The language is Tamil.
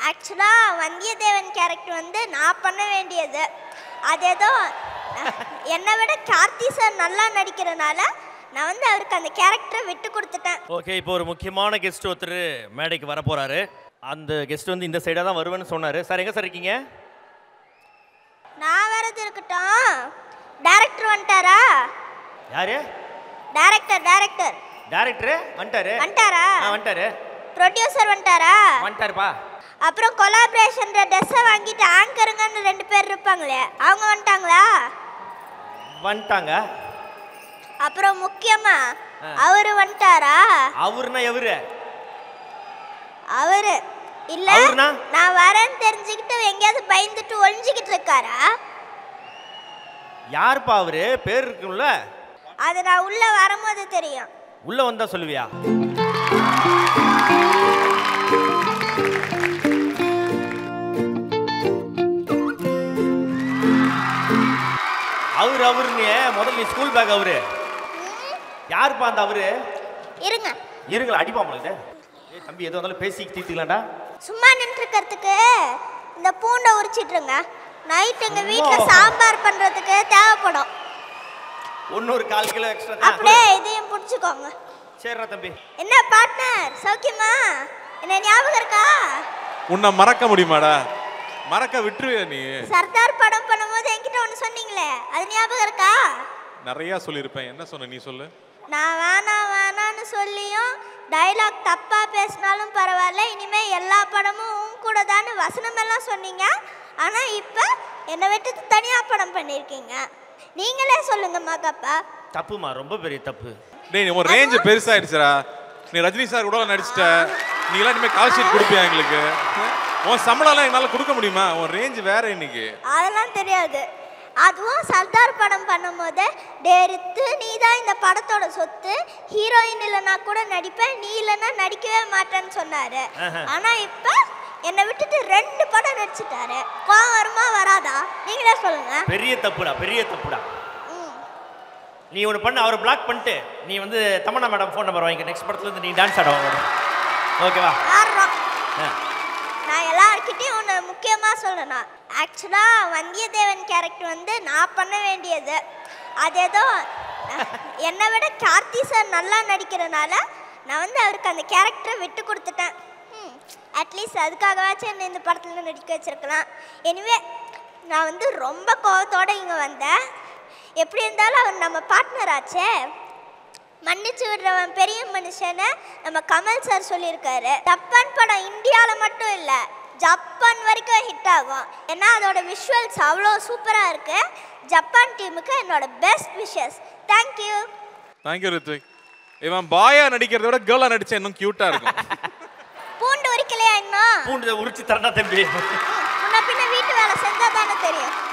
ஆக்சுவலாக வந்தியத்தேவன் கேரக்டர் வந்து நான் பண்ண வேண்டியது அது ஏதோ என்னை விட கார்த்தி சார் நல்லா நடிக்கிறனால நான் வந்து அவருக்கு அந்த கேரக்டரை விட்டு கொடுத்துட்டேன் ஓகே இப்போ ஒரு முக்கியமான கெஸ்ட் ஒருத்தர் மேடைக்கு வர போறாரு அந்த கெஸ்ட் வந்து இந்த சைடாக தான் வருவேன்னு சொன்னாரு சார் எங்க சார் இருக்கீங்க நான் வரது இருக்கட்டும் டேரக்டர் வந்துட்டாரா யாரு டேரக்டர் டேரக்டர் டேரக்டர் வந்துட்டாரு வந்துட்டாரா ஆ வந்துட்டாரு ப்ரொடியூசர் வந்துட்டாரா வந்துட்டாருப்பா அப்புறம் கொலாபரேஷன்ற ட்ரெஸ்ஸை வாங்கிட்டு ஆங்கருங்கன்னு ரெண்டு பேர் இருப்பாங்களே அவங்க வந்துட்டாங்களா வந்துட்டாங்க அப்புறம் முக்கியமா ஆ. அவரு வந்துட்டாரா அவருனா எவரு அவரு இல்ல அவருனா? நான் வரேன்னு தெரிஞ்சுக்கிட்டு எங்கேயாவது பயந்துட்டு ஒளிஞ்சுக்கிட்டு இருக்காரா யாருப்பா அவரு பேர் இருக்கும்ல அது நான் உள்ள வரும்போது தெரியும் உள்ள வந்தா சொல்லுவியா அவர் அவருன்னு முதல்ல நீ ஸ்கூல் பேக் அவரு யாருப்பா அந்த அவரு இருங்க இருங்களா அடிப்பா உங்களுக்கு ஏய் தம்பி எது வந்தாலும் பேசி தீர்த்துக்கலாம்டா சும்மா நின்று இருக்கிறதுக்கு இந்த பூண்டை உரிச்சிட்டுருங்க நைட் எங்க வீட்ல அம்மா. சாம்பார் பண்றதுக்கு தேவைப்படும் இன்னொரு கால் கிலோ எக்ஸ்ட்ரா அப்படியே இதையும் பிடிச்சிக்கோங்க சரிடா தம்பி என்ன பார்ட்னர் சௌக்கியமா என்ன ஞாபகம் இருக்கா உன்னை மறக்க முடியுமாடா மறக்க விட்டுருவியா நீ சர்தார் படம் பண்ணும்போது என்கிட்ட ஒன்று சொன்னீங்களே அது ஞாபகம் இருக்கா நிறைய சொல்லியிருப்பேன் என்ன சொன்ன நீ சொல்லு நான் வேணாம் வேணான்னு சொல்லியும் டைலாக் தப்பா பேசினாலும் பரவாயில்ல இனிமே எல்லா படமும் உன் கூட தானே வசனமெல்லாம் சொன்னீங்க ஆனா இப்போ என்னை விட்டு தனியா படம் பண்ணியிருக்கீங்க நீங்களே சொல்லுங்க மகப்பா தப்புமா ரொம்ப பெரிய தப்பு டேய் நீ உன் ரேஞ்சு பெருசாயிடுச்சுடா நீ ரஜினி சார் கூட நடிச்சிட்ட நீங்களாம் இனிமேல் கால் ஷீட் கொடுப்பியா எங்களுக்கு உன் சம்பளம்லாம் என்னால் கொடுக்க முடியுமா உன் ரேஞ்சு வேற இன்னைக்கு அதெல்லாம் தெரியாது அதுவும் சர்தார் படம் பண்ணும்போது டேரித்து நீ தான் இந்த படத்தோட சொத்து ஹீரோயின் இல்லைனா கூட நடிப்பேன் நீ இல்லைன்னா நடிக்கவே மாட்டேன்னு சொன்னாரு ஆஹா. ஆனா இப்போ என்னை விட்டுட்டு ரெண்டு படம் நடிச்சிட்டாரு கோவம் வருமா வராதா நீங்களே சொல்லுங்க பெரிய தப்புடா பெரிய தப்புடா ம். நீ ஒன்று பண்ணு அவரை பிளாக் பண்ணிட்டு நீ வந்து தமன்னா மேடம் ஃபோன் நம்பர் வாங்கிக்க நெக்ஸ்ட் படத்துல இருந்து நீ டான்ஸ் ஆடுவாங்க ஓகேவா ஆடுறோம் ஆ. நான் எல்லார்கிட்டயும் ஒன்று முக்கியமாக சொல்லணும் ஆக்சுவலாக வந்தியத்தேவன் கேரக்டர் வந்து நான் பண்ண வேண்டியது அது ஏதோ என்னை விட கார்த்தி சார் நல்லா நடிக்கிறனால நான் வந்து அவருக்கு அந்த கேரக்டரை விட்டு கொடுத்துட்டேன் அட்லீஸ்ட் அதுக்காகவாச்சும் என்ன இந்த படத்தில் நடிக்க வச்சிருக்கலாம் எனிவே நான் வந்து ரொம்ப கோவத்தோடு இங்கே வந்தேன் எப்படி இருந்தாலும் அவர் நம்ம பார்ட்னர் ஆச்சே மன்னிச்சு விடுறவன் பெரிய மனுஷன்னு நம்ம கமல் சார் சொல்லியிருக்காரு ஜப்பான் படம் இந்தியாவில் மட்டும் இல்லை ஜப்பான் வரைக்கும் ஹிட் ஆகும் ஏன்னா அதோட விஷுவல்ஸ் அவ்வளோ சூப்பராக இருக்கு ஜப்பான் டீமுக்கு என்னோட best wishes thank you thank you Ritvik இவன் பாயா நடிக்கிறத விட கேர்ளா நடிச்சா இன்னும் கியூட்டா இருக்கும் பூண்டு உரிக்கலையா இன்னும் பூண்டு உரிச்சு தரண்டா தம்பி முன்ன பின்ன வீட்டு வேலை செஞ்சால் தானே தெரியும்